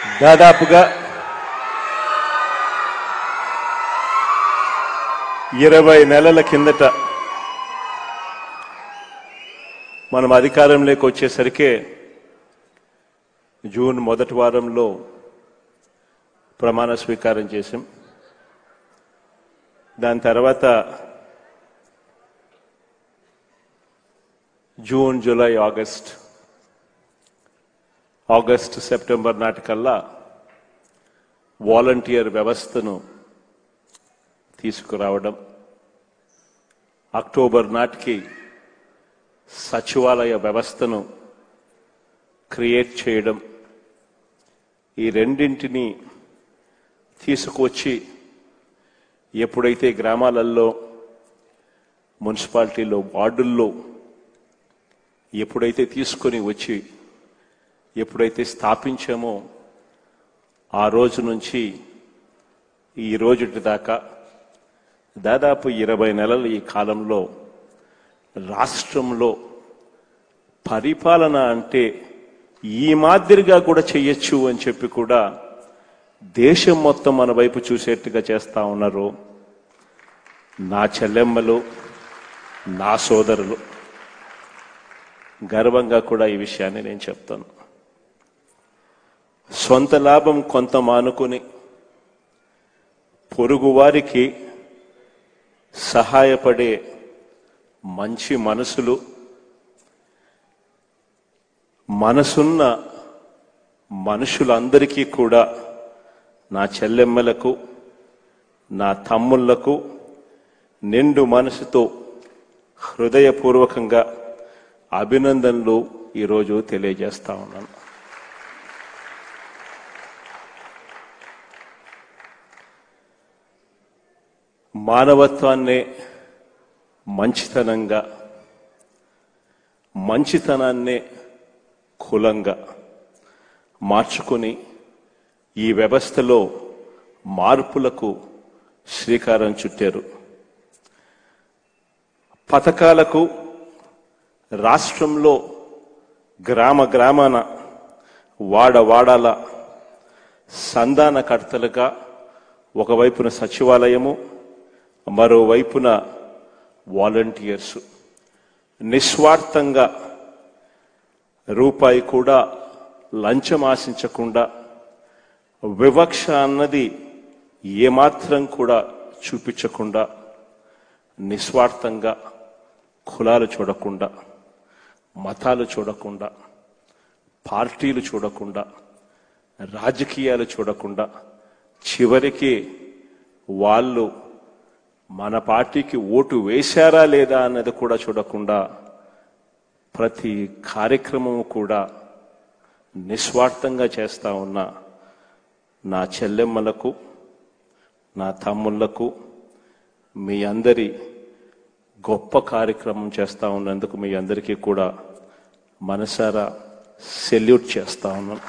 దాదాపుగా ఇరవై నెలల కిందట మనం అధికారంలోకి వచ్చేసరికి జూన్ మొదటి వారంలో ప్రమాణ స్వీకారం చేశాం దాని తర్వాత June July August August September నాటికల్లా వాలంటీర్ వ్యవస్థను తీసుకురావడం అక్టోబర్ నాటికి సచివాలయ వ్యవస్థను క్రియేట్ చేయడం ఈ రెండింటిని తీసుకొచ్చి ఎప్పుడైతే గ్రామాలలో మున్సిపాలిటీలో వార్డుల్లో ఎప్పుడైతే తీసుకొని వచ్చి ఎప్పుడైతే స్థాపించామో ఆ రోజు నుంచి ఈ రోజుటి దాకా దాదాపు ఇరవై నెలల ఈ కాలంలో రాష్ట్రంలో పరిపాలన అంటే ఈ మాదిరిగా కూడా చెయ్యొచ్చు అని చెప్పి కూడా దేశం మొత్తం మన వైపు చూసేట్టుగా చేస్తా ఉన్నారు నా చెల్లెమ్మలు నా సోదరులు గర్వంగా కూడా ఈ విషయాన్ని నేను చెప్తాను సొంత లాభం కొంత మానుకొని పొరుగువారికి సహాయపడే మంచి మనసులు మనసున్న మనుషులందరికీ కూడా నా చెల్లెమ్మలకు నా తమ్ముళ్లకు నిండు మనసుతో హృదయపూర్వకంగా అభినందనలు ఈరోజు తెలియజేస్తా ఉన్నాను మానవత్వాన్నే మంచితనంగా మంచితనాన్నే కులంగా మార్చుకొని ఈ వ్యవస్థలో మార్పులకు శ్రీకారం చుట్టారు పథకాలకు రాష్ట్రంలో గ్రామ గ్రామాన వాడ వాడాల సంధానకర్తలుగా ఒకవైపున సచివాలయము మరోవైపున వాలంటీర్స్ నిస్వార్థంగా రూపాయి కూడా లంచం ఆశించకుండా వివక్ష అన్నది ఏమాత్రం కూడా చూపించకుండా నిస్వార్థంగా కులాలు చూడకుండా మతాలు చూడకుండా పార్టీలు చూడకుండా రాజకీయాలు చూడకుండా చివరికి వాళ్ళు మన పార్టీకి ఓటు వేశారా లేదా అన్నది కూడా చూడకుండా ప్రతి కార్యక్రమము కూడా నిస్వార్థంగా చేస్తా ఉన్న నా చెల్లెమ్మలకు నా తమ్ముళ్లకు మీ అందరి గొప్ప కార్యక్రమం చేస్తా ఉన్నందుకు మీ అందరికీ కూడా మనసారా సెల్యూట్ చేస్తా ఉన్నాను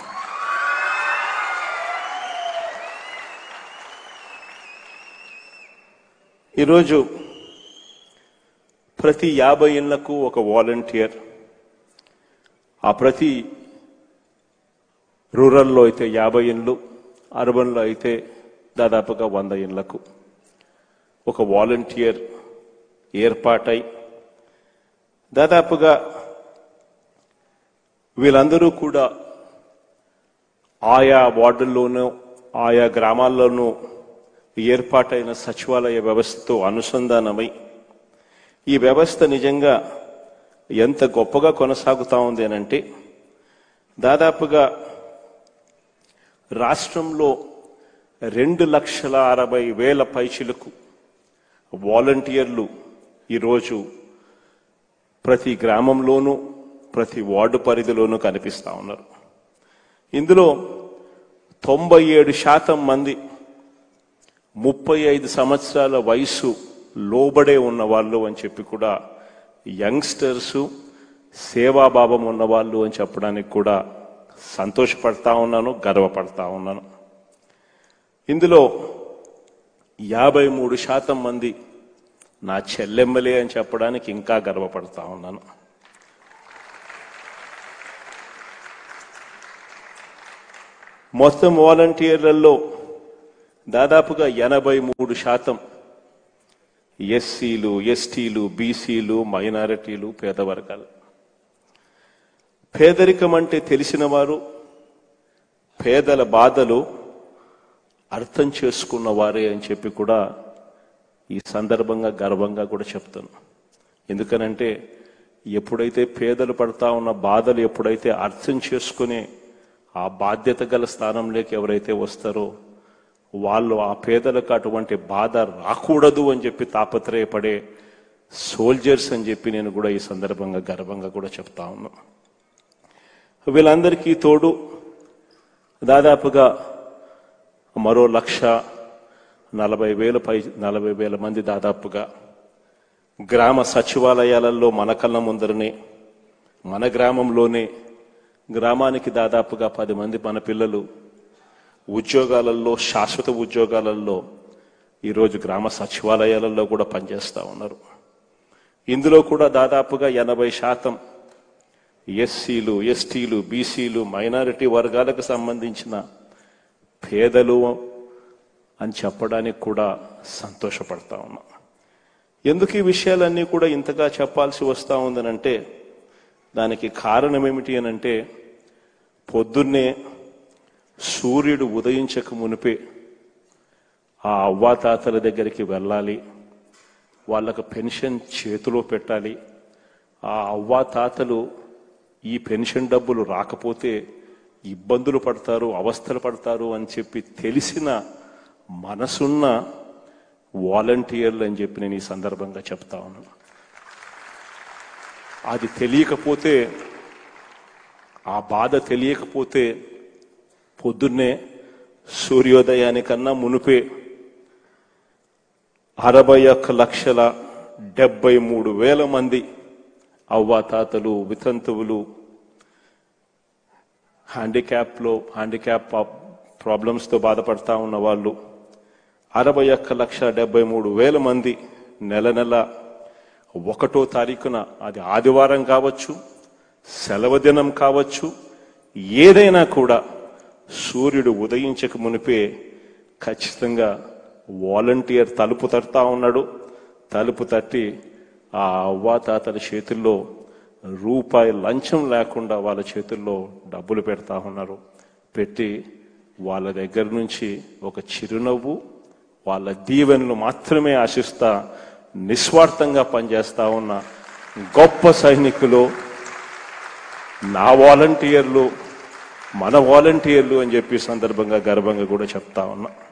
ఈరోజు ప్రతి యాభై ఇళ్లకు ఒక వాలంటీర్ ఆ ప్రతి రూరల్లో అయితే యాభై ఇండ్లు అర్బన్లో అయితే దాదాపుగా వంద ఇండ్లకు ఒక వాలంటీర్ ఏర్పాటై దాదాపుగా వీళ్ళందరూ కూడా ఆయా వార్డుల్లోనూ ఆయా గ్రామాల్లోనూ ఏర్పాటైన సచివాలయ వ్యవస్థతో అనుసంధానమై ఈ వ్యవస్థ నిజంగా ఎంత గొప్పగా కొనసాగుతా ఉంది అనంటే దాదాపుగా రాష్ట్రంలో రెండు లక్షల అరవై వేల పైచిలకు వాలంటీర్లు ఈరోజు ప్రతి గ్రామంలోనూ ప్రతి వార్డు పరిధిలోనూ కనిపిస్తా ఉన్నారు ఇందులో తొంభై ఏడు శాతం మంది ముప్పై ఐదు సంవత్సరాల వయసు లోబడే ఉన్న వాళ్ళు అని చెప్పి కూడా యంగ్స్టర్స్ సేవాభావం ఉన్నవాళ్ళు అని చెప్పడానికి కూడా సంతోషపడతా ఉన్నాను గర్వపడతా ఉన్నాను ఇందులో యాభై మూడు శాతం మంది నా చెల్లెమ్మలే అని చెప్పడానికి ఇంకా గర్వపడతా ఉన్నాను మొత్తం వాలంటీర్లలో దాదాపుగా ఎనభై మూడు శాతం ఎస్సీలు ఎస్టీలు బీసీలు మైనారిటీలు పేద వర్గాలు పేదరికం అంటే తెలిసిన వారు పేదల బాధలు అర్థం చేసుకున్న వారే అని చెప్పి కూడా ఈ సందర్భంగా గర్వంగా కూడా చెప్తాను ఎందుకనంటే ఎప్పుడైతే పేదలు పడతా ఉన్న బాధలు ఎప్పుడైతే అర్థం చేసుకుని ఆ బాధ్యత గల స్థానంలోకి ఎవరైతే వస్తారో వాళ్ళు ఆ పేదలకు అటువంటి బాధ రాకూడదు అని చెప్పి తాపత్రయపడే సోల్జర్స్ అని చెప్పి నేను కూడా ఈ సందర్భంగా గర్వంగా కూడా చెప్తా ఉన్నా వీళ్ళందరికీ తోడు దాదాపుగా మరో లక్ష నలభై వేల పై నలభై వేల మంది దాదాపుగా గ్రామ సచివాలయాలలో మన కళ్ళ ముందరనే మన గ్రామంలోనే గ్రామానికి దాదాపుగా పది మంది మన పిల్లలు ఉద్యోగాలలో శాశ్వత ఉద్యోగాలలో ఈరోజు గ్రామ సచివాలయాలలో కూడా పనిచేస్తూ ఉన్నారు ఇందులో కూడా దాదాపుగా ఎనభై శాతం ఎస్సీలు ఎస్టీలు బీసీలు మైనారిటీ వర్గాలకు సంబంధించిన పేదలు అని చెప్పడానికి కూడా సంతోషపడతా ఉన్నాం ఎందుకు ఈ విషయాలన్నీ కూడా ఇంతగా చెప్పాల్సి వస్తూ ఉందనంటే దానికి కారణం ఏమిటి అనంటే పొద్దున్నే సూర్యుడు ఉదయించక మునిపే ఆ అవ్వాతాతల దగ్గరికి వెళ్ళాలి వాళ్ళకు పెన్షన్ చేతిలో పెట్టాలి ఆ అవ్వాతాతలు ఈ పెన్షన్ డబ్బులు రాకపోతే ఇబ్బందులు పడతారు అవస్థలు పడతారు అని చెప్పి తెలిసిన మనసున్న వాలంటీర్లు అని చెప్పి నేను ఈ సందర్భంగా చెప్తా ఉన్నాను అది తెలియకపోతే ఆ బాధ తెలియకపోతే పొద్దున్నే సూర్యోదయానికన్నా మునుపే అరవై ఒక్క లక్షల డెబ్బై మూడు వేల మంది అవ్వాతాతలు వితంతువులు హ్యాండిక్యాప్లో హ్యాండిక్యాప్ ప్రాబ్లమ్స్తో బాధపడతా ఉన్న వాళ్ళు అరవై ఒక్క లక్ష డెబ్బై మూడు వేల మంది నెల నెల ఒకటో తారీఖున అది ఆదివారం కావచ్చు సెలవు దినం కావచ్చు ఏదైనా కూడా సూర్యుడు ఉదయించక మునిపే ఖచ్చితంగా వాలంటీర్ తలుపు తడతా ఉన్నాడు తలుపు తట్టి ఆ అవ్వాతాతల చేతుల్లో రూపాయి లంచం లేకుండా వాళ్ళ చేతుల్లో డబ్బులు పెడతా ఉన్నారు పెట్టి వాళ్ళ దగ్గర నుంచి ఒక చిరునవ్వు వాళ్ళ దీవెనలు మాత్రమే ఆశిస్తా నిస్వార్థంగా పనిచేస్తా ఉన్న గొప్ప సైనికులు నా వాలంటీర్లు మన వాలంటీర్లు అని చెప్పి ఈ సందర్భంగా గర్వంగా కూడా చెప్తా ఉన్నా